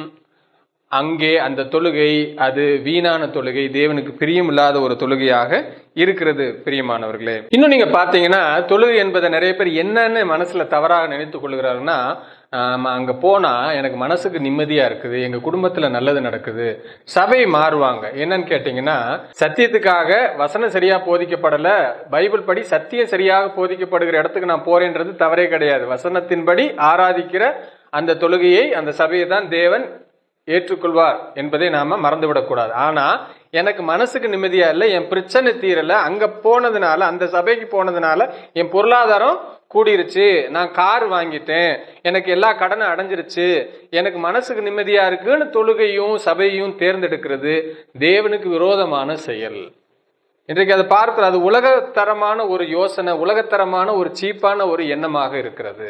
அங்கே அந்த தொழுகை அது வீணான தொழுகை தேவனுக்கு பிரியமில்லாத ஒரு தொழுகையாக இருக்கிறது பிரியமானவர்களே இன்னும் நீங்க பாத்தீங்கன்னா தொழுகை என்பதை நிறைய பேர் என்னன்னு மனசுல தவறாக நினைத்துக் கொள்கிறாருன்னா ஆமா, அங்க போனா எனக்கு மனசுக்கு நிம்மதியா இருக்குது எங்க குடும்பத்துல நல்லது நடக்குது சபை மாறுவாங்க என்னன்னு கேட்டீங்கன்னா சத்தியத்துக்காக வசனம் சரியா போதிக்கப்படல பைபிள் படி சத்தியம் சரியாக போதிக்கப்படுகிற இடத்துக்கு நான் போறேன்றது தவறே கிடையாது வசனத்தின்படி ஆராதிக்கிற அந்த தொழுகையை அந்த சபையை தான் தேவன் ஏற்றுக்கொள்வார் என்பதை நாம மறந்துவிடக்கூடாது ஆனா எனக்கு மனசுக்கு நிம்மதியா இல்லை என் பிரச்சனை தீரல அங்க போனதுனால அந்த சபைக்கு போனதுனால என் பொருளாதாரம் கூடிருச்சு நான் கார் வாங்கிட்டேன் எனக்கு எல்லா கடனும் அடைஞ்சிருச்சு எனக்கு மனசுக்கு நிம்மதியா இருக்குன்னு தொழுகையும் சபையும் தேர்ந்தெடுக்கிறது தேவனுக்கு விரோதமான செயல் இன்றைக்கு அதை பார்க்கிறோம் அது உலகத்தரமான ஒரு யோசனை உலகத்தரமான ஒரு சீப்பான ஒரு எண்ணமாக இருக்கிறது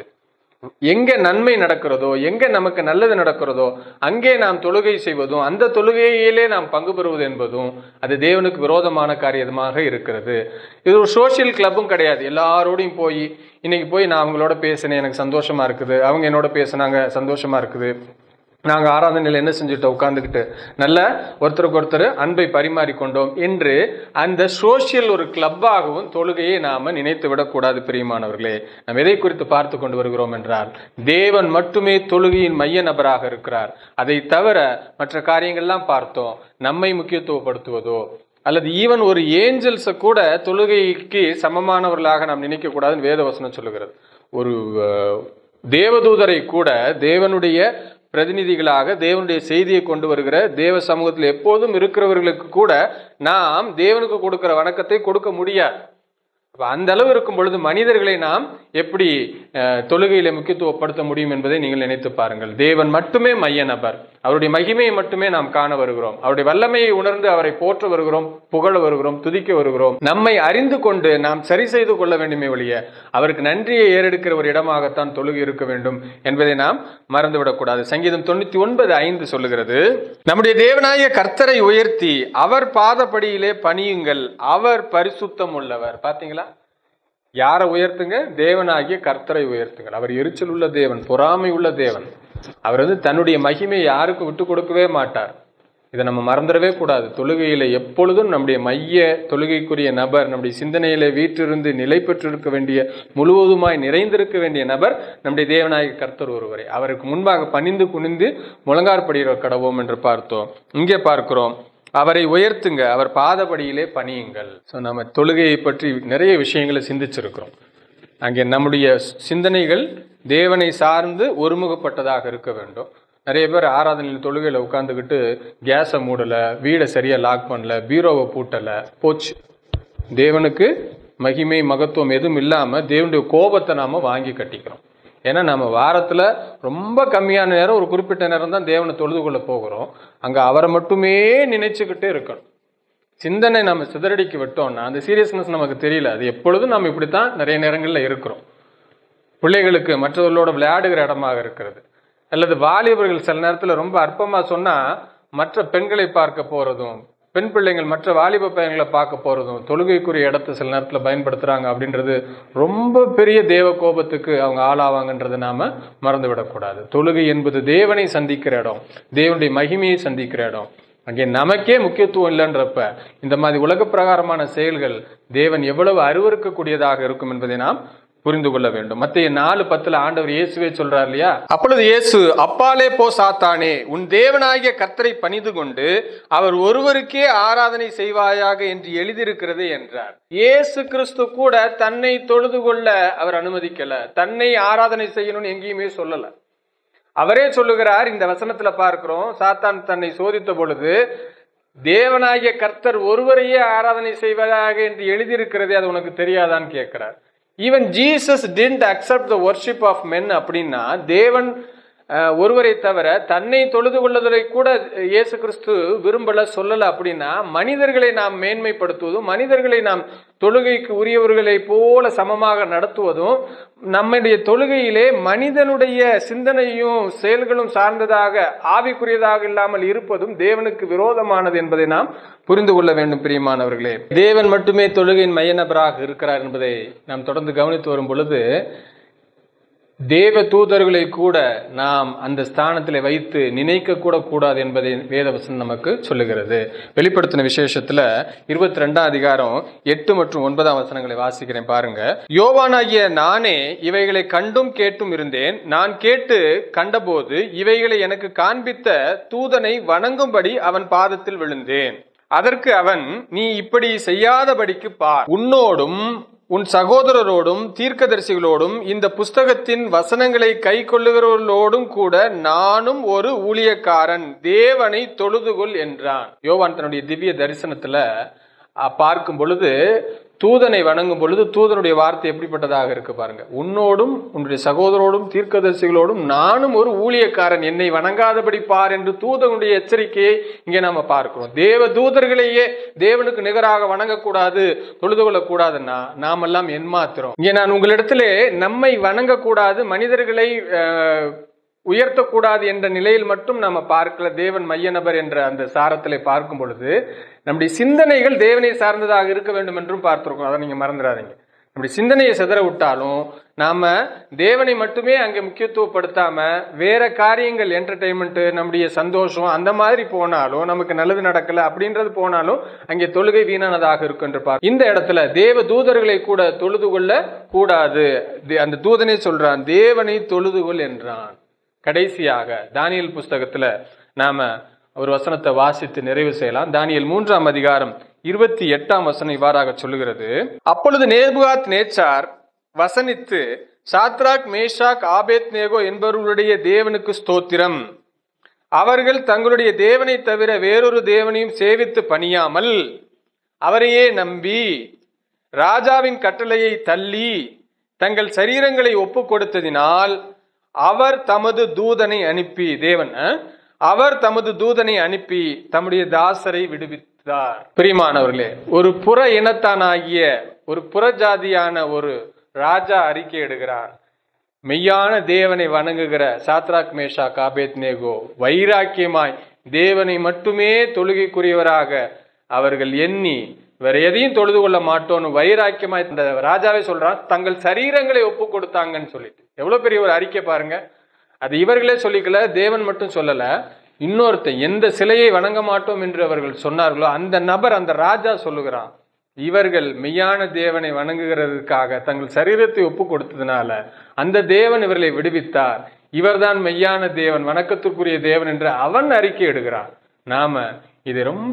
எங்க நன்மை நடக்கிறதோ எங்க நமக்கு நல்லது நடக்கிறதோ அங்கே நாம் தொழுகை செய்வதும் அந்த தொழுகையிலே நாம் பங்கு பெறுவது என்பதும் அது தேவனுக்கு விரோதமான காரியமாக இருக்கிறது இது ஒரு சோஷியல் கிளப்பும் கிடையாது எல்லாரோடையும் போய் இன்னைக்கு போய் நான் அவங்களோட பேசினேன் எனக்கு சந்தோஷமா இருக்குது அவங்க என்னோட பேசினாங்க சந்தோஷமா இருக்குது நாங்க ஆராதனையில் என்ன செஞ்சுட்டோம் உட்கார்ந்துக்கிட்டு நல்ல ஒருத்தருக்கு ஒருத்தர் அன்பை பரிமாறிக்கொண்டோம் என்று அந்த சோஷியல் ஒரு கிளப்பாகவும் தொழுகையை நாம நினைத்து விடக்கூடாது பிரியமானவர்களே நாம் எதை குறித்து பார்த்து கொண்டு வருகிறோம் என்றால் தேவன் மட்டுமே தொழுகையின் மைய நபராக இருக்கிறார் அதை தவிர மற்ற காரியங்கள்லாம் பார்த்தோம் நம்மை முக்கியத்துவப்படுத்துவதோ அல்லது ஈவன் ஒரு ஏஞ்சல்ஸை கூட தொழுகைக்கு சமமானவர்களாக நாம் நினைக்க கூடாதுன்னு வேதவசனம் சொல்லுகிறது ஒரு அஹ், தேவதூதரை கூட தேவனுடைய பிரதிநிதிகளாக தேவனுடைய செய்தியை கொண்டு வருகிற தேவ சமூகத்தில் எப்போதும் இருக்கிறவர்களுக்கு கூட நாம் தேவனுக்கு கொடுக்கிற வணக்கத்தை கொடுக்க முடியாது அப்ப அந்த அளவு இருக்கும் பொழுது மனிதர்களை நாம் எப்படி அஹ், தொழுகையில முக்கியத்துவப்படுத்த முடியும் என்பதை நீங்கள் நினைத்து பாருங்கள் தேவன் மட்டுமே மைய நபர் அவருடைய மகிமையை மட்டுமே நாம் காண வருகிறோம் அவருடைய வல்லமையை உணர்ந்து அவரை போற்ற வருகிறோம் புகழ வருகிறோம் துதிக்க வருகிறோம் நம்மை அறிந்து கொண்டு நாம் சரி செய்து கொள்ள வேண்டுமே ஒழிய அவருக்கு நன்றியை ஏறெடுக்கிற ஒரு இடமாகத்தான் தொழுகை இருக்க வேண்டும் என்பதை நாம் மறந்துவிடக்கூடாது சங்கீதம் தொண்ணூத்தி ஒன்பது ஐந்து சொல்லுகிறது நம்முடைய தேவனாய கர்த்தரை உயர்த்தி அவர் பாதப்படியிலே பணியுங்கள் அவர் பரிசுத்தம் உள்ளவர் பாத்தீங்களா யாரை உயர்த்துங்க தேவனாகிய கர்த்தரை உயர்த்துங்கள் அவர் எரிச்சல் உள்ள தேவன் பொறாமை உள்ள தேவன் அவர் வந்து தன்னுடைய மகிமையை யாருக்கும் விட்டு கொடுக்கவே மாட்டார் இதை நம்ம மறந்துடவே கூடாது தொழுகையில எப்பொழுதும் நம்முடைய மைய தொழுகைக்குரிய நபர் நம்முடைய சிந்தனையில வீற்றிருந்து நிலை பெற்றிருக்க வேண்டிய முழுவதுமாய் நிறைந்திருக்க வேண்டிய நபர் நம்முடைய தேவநாயக கர்த்தர் ஒருவரே அவருக்கு முன்பாக பணிந்து குனிந்து முழங்கார்படுகிற கடவோம் என்று பார்த்தோம் இங்கே பார்க்கிறோம் அவரை உயர்த்துங்க அவர் பாதபடியிலே பணியுங்கள் ஸோ நம்ம தொழுகையை பற்றி நிறைய விஷயங்களை சிந்திச்சிருக்கிறோம் அங்கே நம்முடைய சிந்தனைகள் தேவனை சார்ந்து ஒருமுகப்பட்டதாக இருக்க வேண்டும் நிறைய பேர் ஆராதனையில் தொழுகையில் உட்காந்துக்கிட்டு கேஸை மூடலை வீடை சரியாக லாக் பண்ணல பீரோவை பூட்டலை போச்சு தேவனுக்கு மகிமை மகத்துவம் எதுவும் இல்லாமல் தேவனுடைய கோபத்தை நாம் வாங்கி கட்டிக்கிறோம் ஏன்னா நம்ம வாரத்தில் ரொம்ப கம்மியான நேரம் ஒரு குறிப்பிட்ட நேரம் தான் தேவனை தொழுது கொள்ள போகிறோம் அங்கே அவரை மட்டுமே நினைச்சுக்கிட்டே இருக்கணும் சிந்தனை நம்ம சிதறடிக்க விட்டோம்னா அந்த சீரியஸ்னஸ் நமக்கு தெரியல அது எப்பொழுதும் நம்ம இப்படித்தான் நிறைய நேரங்களில் இருக்கிறோம் பிள்ளைகளுக்கு மற்றவர்களோட விளையாடுகிற இடமாக இருக்கிறது அல்லது வாலிபர்கள் சில நேரத்தில் ரொம்ப அற்பமாக சொன்னால் மற்ற பெண்களை பார்க்க போகிறதும் பெண் பிள்ளைங்கள் மற்ற வாலிப பையன்களை பார்க்க போகிறதும் தொழுகைக்குரிய இடத்தை சில நேரத்தில் பயன்படுத்துகிறாங்க அப்படின்றது ரொம்ப பெரிய தேவ கோபத்துக்கு அவங்க ஆளாவாங்கன்றதை நாம் மறந்து விடக்கூடாது தொழுகை என்பது தேவனை சந்திக்கிற இடம் தேவனுடைய மகிமையை சந்திக்கிற இடம் அங்கே நமக்கே முக்கியத்துவம் இல்லைன்றப்ப இந்த மாதிரி உலக பிரகாரமான செயல்கள் தேவன் எவ்வளவு அருவருக்கக்கூடியதாக இருக்கும் என்பதை நாம் புரிந்து கொள்ள வேண்டும் மத்திய நாலு பத்துல ஆண்டவர் இயேசுவே சொல்றார் இல்லையா அப்பொழுது இயேசு அப்பாலே போ சாத்தானே உன் தேவனாகிய கர்த்தரை பணிந்து கொண்டு அவர் ஒருவருக்கே ஆராதனை செய்வாயாக என்று எழுதியிருக்கிறது என்றார் இயேசு கிறிஸ்து கூட தன்னை தொழுது கொள்ள அவர் அனுமதிக்கல தன்னை ஆராதனை செய்யணும்னு எங்கேயுமே சொல்லல அவரே சொல்லுகிறார் இந்த வசனத்துல பார்க்கிறோம் சாத்தான் தன்னை சோதித்த பொழுது தேவனாகிய கர்த்தர் ஒருவரையே ஆராதனை செய்வதாக என்று எழுதியிருக்கிறதே அது உனக்கு தெரியாதான்னு கேட்கிறார் even Jesus didn't accept the worship of men அப்படின்னா தேவன் அஹ், ஒருவரை தவிர தன்னை தொழுது கொள்வதை கூட இயேசு கிறிஸ்து விரும்பல சொல்லல அப்படின்னா மனிதர்களை நாம் மேன்மைப்படுத்துவதும் மனிதர்களை நாம் தொழுகைக்கு உரியவர்களை போல சமமாக நடத்துவதும் நம்முடைய தொழுகையிலே மனிதனுடைய சிந்தனையும் செயல்களும் சார்ந்ததாக ஆவிக்குரியதாக இல்லாமல் இருப்பதும் தேவனுக்கு விரோதமானது என்பதை நாம் புரிந்து கொள்ள வேண்டும் பிரியமானவர்களே தேவன் மட்டுமே தொழுகையின் மைய நபராக இருக்கிறார் என்பதை நாம் தொடர்ந்து கவனித்து வரும் பொழுது தேவ தூதர்களை கூட நாம் அந்த ஸ்தானத்தில் வைத்து நினைக்க கூட கூடாது என்பதை வேதவசனம் நமக்கு சொல்லுகிறது வெளிப்படுத்தின விசேஷத்துல இருபத்தி ரெண்டாம் அதிகாரம் எட்டு மற்றும் ஒன்பதாம் வசனங்களை வாசிக்கிறேன் பாருங்க யோவானாகிய நானே இவைகளை கண்டும் கேட்டும் இருந்தேன் நான் கேட்டு கண்டபோது இவைகளை எனக்கு காண்பித்த தூதனை வணங்கும்படி அவன் பாதத்தில் விழுந்தேன் அதற்கு அவன் நீ இப்படி செய்யாதபடிக்கு பார் உன்னோடும் உன் சகோதரரோடும் தீர்க்கதரிசிகளோடும் இந்த புஸ்தகத்தின் வசனங்களை கை கொள்ளுகிறவர்களோடும் கூட நானும் ஒரு ஊழியக்காரன் தேவனை தொழுதுகொள் என்றான் யோவான் தன்னுடைய திவ்ய தரிசனத்துல அஹ், பார்க்கும் பொழுது தூதனை வணங்கும் பொழுது தூதனுடைய வார்த்தை எப்படிப்பட்டதாக இருக்கு பாருங்க உன்னோடும் உன்னுடைய சகோதரோடும் தீர்க்கதரிசிகளோடும் நானும் ஒரு ஊழியக்காரன் என்னை வணங்காதபடி பார் என்று தூதனுடைய எச்சரிக்கையை இங்கே நாம பார்க்கிறோம் தேவ தூதர்களையே தேவனுக்கு நிகராக வணங்கக்கூடாது தொழுது கொள்ளக்கூடாதுன்னா நாமெல்லாம் என்மாத்திரம் இங்கே நான் உங்களிடத்திலே நம்மை வணங்கக்கூடாது மனிதர்களை அஹ், உயர்த்தக்கூடாது என்ற நிலையில் மட்டும் நம்ம பார்க்கல தேவன் மைய நபர் என்ற அந்த சாரத்திலே பார்க்கும் பொழுது நம்முடைய சிந்தனைகள் தேவனை சார்ந்ததாக இருக்க வேண்டும் என்றும் பார்த்திருக்கோம் அதை நீங்க மறந்துடாதீங்க நம்முடைய சிந்தனையை சிதற விட்டாலும் நாம தேவனை மட்டுமே அங்கே முக்கியத்துவப்படுத்தாம வேற காரியங்கள் என்டர்டைன்மெண்ட் நம்முடைய சந்தோஷம் அந்த மாதிரி போனாலும் நமக்கு நல்லது நடக்கல அப்படின்றது போனாலும் அங்கே தொழுகை வீணானதாக இருக்கும் என்று பார் இந்த இடத்துல தேவ தூதர்களை கூட தொழுது கொள்ள கூடாது தே- அந்த தூதனே சொல்றான் தேவனை தொழுது கொள் என்றான் கடைசியாக தானியல் புஸ்தகத்துல நாம ஒரு வசனத்தை வாசித்து நிறைவு செய்யலாம் தானியல் மூன்றாம் அதிகாரம் இருபத்தி எட்டாம் வசனம் இவ்வாறாக சொல்லுகிறது அப்பொழுது நேபுகாத் நேச்சார் வசனித்து சாத்ராக் மேஷாக் ஆபேத் நேகோ என்பவர்களுடைய தேவனுக்கு ஸ்தோத்திரம் அவர்கள் தங்களுடைய தேவனை தவிர வேறொரு தேவனையும் சேவித்து பணியாமல் அவரையே நம்பி ராஜாவின் கட்டளையை தள்ளி தங்கள் சரீரங்களை ஒப்பு கொடுத்ததினால் அவர் தமது தூதனை அனுப்பி தேவன் அஹ், அவர் தமது தூதனை அனுப்பி தம்முடைய தாசரை விடுவித்தார் பிரியமானவர்களே ஒரு புற இனத்தானாகிய ஒரு புறஜாதியான ஒரு ராஜா அறிக்கை எடுகிறார் மெய்யான தேவனை வணங்குகிற சாத்ராக் மேஷா காபேத் நேகோ வைராக்கியமாய் தேவனை மட்டுமே தொழுகைக்குரியவராக அவர்கள் எண்ணி வேற எதையும் தொழுது கொள்ள மாட்டோம்னு வைராக்கியமாய் இந்த ராஜாவே சொல்றான் தங்கள் சரீரங்களை ஒப்பு கொடுத்தாங்கன்னு சொல்லிட்டு எவ்வளவு பெரிய ஒரு அறிக்கை பாருங்க அது இவர்களே சொல்லிக்கல தேவன் மட்டும் சொல்லல இன்னொருத்தன் எந்த சிலையை வணங்க மாட்டோம் என்று அவர்கள் சொன்னார்களோ அந்த நபர் அந்த ராஜா சொல்லுகிறான் இவர்கள் மெய்யான தேவனை வணங்குகிறதுக்காக தங்கள் சரீரத்தை ஒப்பு கொடுத்ததுனால அந்த தேவன் இவர்களை விடுவித்தார் இவர்தான் மெய்யான தேவன் வணக்கத்திற்குரிய தேவன் என்று அவன் அறிக்கை எடுக்கிறான் நாம இதை ரொம்ப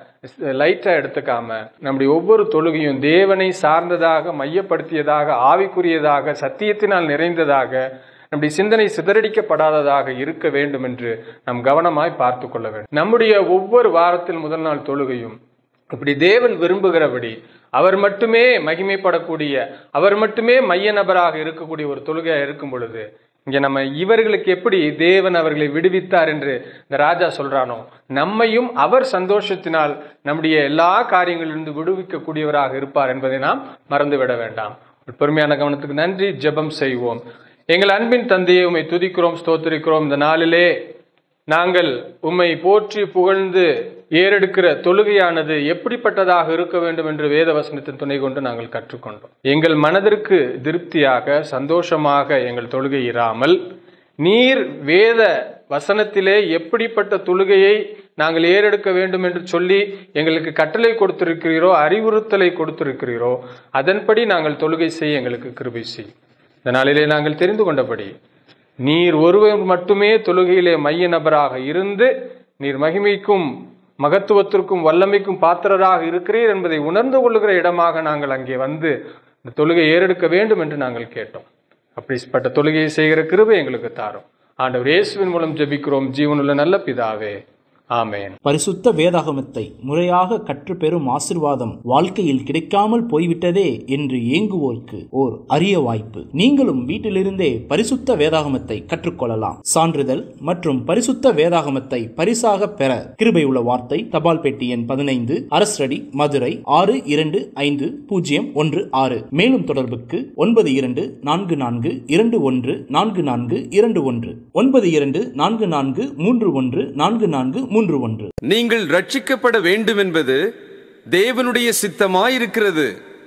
லைட்டா எடுத்துக்காம நம்முடைய ஒவ்வொரு தொழுகையும் தேவனை சார்ந்ததாக மையப்படுத்தியதாக ஆவிக்குரியதாக சத்தியத்தினால் நிறைந்ததாக நம்முடைய சிந்தனை சிதறடிக்கப்படாததாக இருக்க வேண்டும் என்று நாம் கவனமாய் பார்த்து கொள்ள வேண்டும் நம்முடைய ஒவ்வொரு வாரத்தில் முதல் நாள் தொழுகையும் இப்படி தேவன் விரும்புகிறபடி அவர் மட்டுமே மகிமைப்படக்கூடிய அவர் மட்டுமே மைய நபராக இருக்கக்கூடிய ஒரு தொழுகையா இருக்கும் பொழுது இங்க நம்ம இவர்களுக்கு எப்படி தேவன் அவர்களை விடுவித்தார் என்று இந்த ராஜா சொல்றானோ நம்மையும் அவர் சந்தோஷத்தினால் நம்முடைய எல்லா காரியங்களிலிருந்து விடுவிக்கக்கூடியவராக இருப்பார் என்பதை நாம் மறந்துவிட வேண்டாம் ஒரு பொறுமையான கவனத்துக்கு நன்றி ஜெபம் செய்வோம் எங்கள் அன்பின் தந்தையை உம்மை துதிக்கிறோம் ஸ்தோத்திரிக்கிறோம் இந்த நாளிலே நாங்கள் உம்மை போற்றி புகழ்ந்து ஏறெடுக்கிற தொழுகையானது எப்படிப்பட்டதாக இருக்க வேண்டும் என்று வேத வசனத்தின் துணை கொண்டு நாங்கள் கற்றுக்கொண்டோம் எங்கள் மனதிற்கு திருப்தியாக சந்தோஷமாக எங்கள் தொழுகை இராமல் நீர் வேத வசனத்திலே எப்படிப்பட்ட தொழுகையை நாங்கள் ஏறெடுக்க வேண்டும் என்று சொல்லி எங்களுக்கு கட்டளை கொடுத்திருக்கிறீரோ அறிவுறுத்தலை கொடுத்திருக்கிறீரோ அதன்படி நாங்கள் தொழுகை செய்ய எங்களுக்கு கிருபை செய் இந்த நாளிலே நாங்கள் தெரிந்து கொண்டபடி நீர் ஒருவர் மட்டுமே தொழுகையிலே மைய நபராக இருந்து நீர் மகிமைக்கும் மகத்துவத்திற்கும் வல்லமைக்கும் பாத்திரராக இருக்கிறீர் என்பதை உணர்ந்து கொள்ளுகிற இடமாக நாங்கள் அங்கே வந்து இந்த தொழுகை ஏறெடுக்க வேண்டும் என்று நாங்கள் கேட்டோம் அப்படிப்பட்ட தொழுகையை செய்கிற கிருபை எங்களுக்கு தாரும் ஆண்டவர் இயேசுவின் மூலம் ஜெபிக்கிறோம் ஜீவனுள்ள நல்ல பிதாவே ஆமென் பரிசுத்த வேதாகமத்தை முறையாக கற்றுப்பெறும் ஆசிர்வாதம் வாழ்க்கையில் கிடைக்காமல் போய்விட்டதே என்று ஏங்குவோருக்கு ஓர் அரிய வாய்ப்பு நீங்களும் வீட்டிலிருந்தே பரிசுத்த வேதாகமத்தை கற்றுக்கொள்ளலாம் சான்றிதழ் மற்றும் பரிசுத்த வேதாகமத்தை பரிசாக பெற கிருபை உள்ள வார்த்தை தபால் பெட்டி எண் பதினைந்து அரசடி மதுரை ஆறு இரண்டு ஐந்து பூஜ்ஜியம் ஒன்று ஆறு மேலும் தொடர்புக்கு ஒன்பது இரண்டு நான்கு நான்கு இரண்டு ஒன்று நான்கு நான்கு இரண்டு ஒன்று ஒன்பது இரண்டு நான்கு நான்கு மூன்று ஒன்று நான்கு நான்கு மூன்று ஒன்று நீங்கள் ரட்சிக்கப்பட வேண்டும் என்பது தேவனுடைய சித்தமாயிருக்கிறது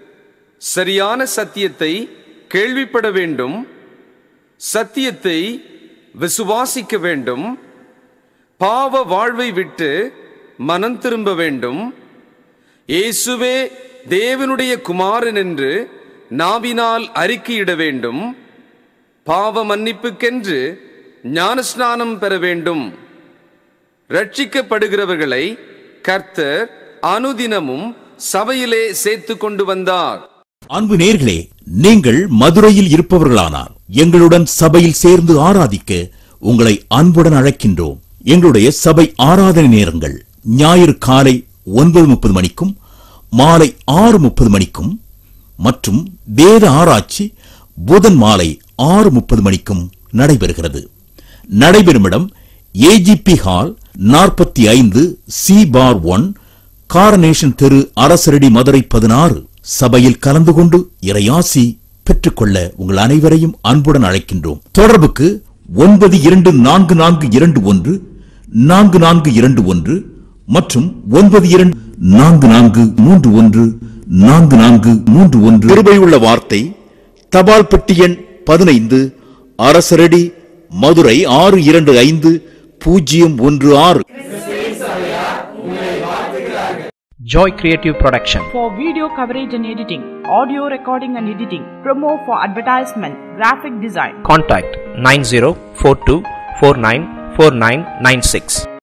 சரியான சத்தியத்தை கேள்விப்பட வேண்டும் சத்தியத்தை விசுவாசிக்க வேண்டும் பாவ வாழ்வை விட்டு மனம் திரும்ப வேண்டும் இயேசுவே தேவனுடைய குமாரன் என்று நாவினால் அறிக்கையிட வேண்டும் பாவ மன்னிப்புக்கென்று ஞானஸ்நானம் பெற வேண்டும் ரட்சிக்கப்படுகிறவர்களை கர்த்தர் அனுதினமும் சபையிலே சேர்த்து கொண்டு வந்தார் அன்பு நேர்களே நீங்கள் மதுரையில் இருப்பவர்களானார் எங்களுடன் சபையில் சேர்ந்து ஆராதிக்க உங்களை அன்புடன் அழைக்கின்றோம் எங்களுடைய சபை ஆராதனை நேரங்கள் ஞாயிறு காலை ஒன்பது முப்பது மணிக்கும் மாலை ஆறு முப்பது மணிக்கும் மற்றும் வேத ஆராய்ச்சி புதன் மாலை ஆறு முப்பது மணிக்கும் நடைபெறுகிறது நடைபெறும் இடம் ஏஜிபி ஹால் நாற்பத்தி ஐந்து சி பார் ஒன் காரனேஷன் தெரு அரசரடி மதுரை பதினாறு சபையில் கலந்து கொண்டு இறையாசி பெற்றுக்கொள்ள உங்கள் அனைவரையும் அன்புடன் அழைக்கின்றோம் தொடர்புக்கு ஒன்பது இரண்டு நான்கு நான்கு இரண்டு ஒன்று நான்கு நான்கு இரண்டு ஒன்று மற்றும் ஒன்பது இரண்டு நான்கு நான்கு மூன்று ஒன்று நான்கு நான்கு மூன்று ஒன்று கிருபையுள்ள வார்த்தை தபால் பெட்டி எண் பதினைந்து அரசரடி மதுரை ஆறு இரண்டு ஐந்து பூஜ்ஜியம் ஒன்று ஆறு Joy Creative Production. for video coverage and editing, audio recording and editing, promo for advertisement, graphic design. Contact 9042494996.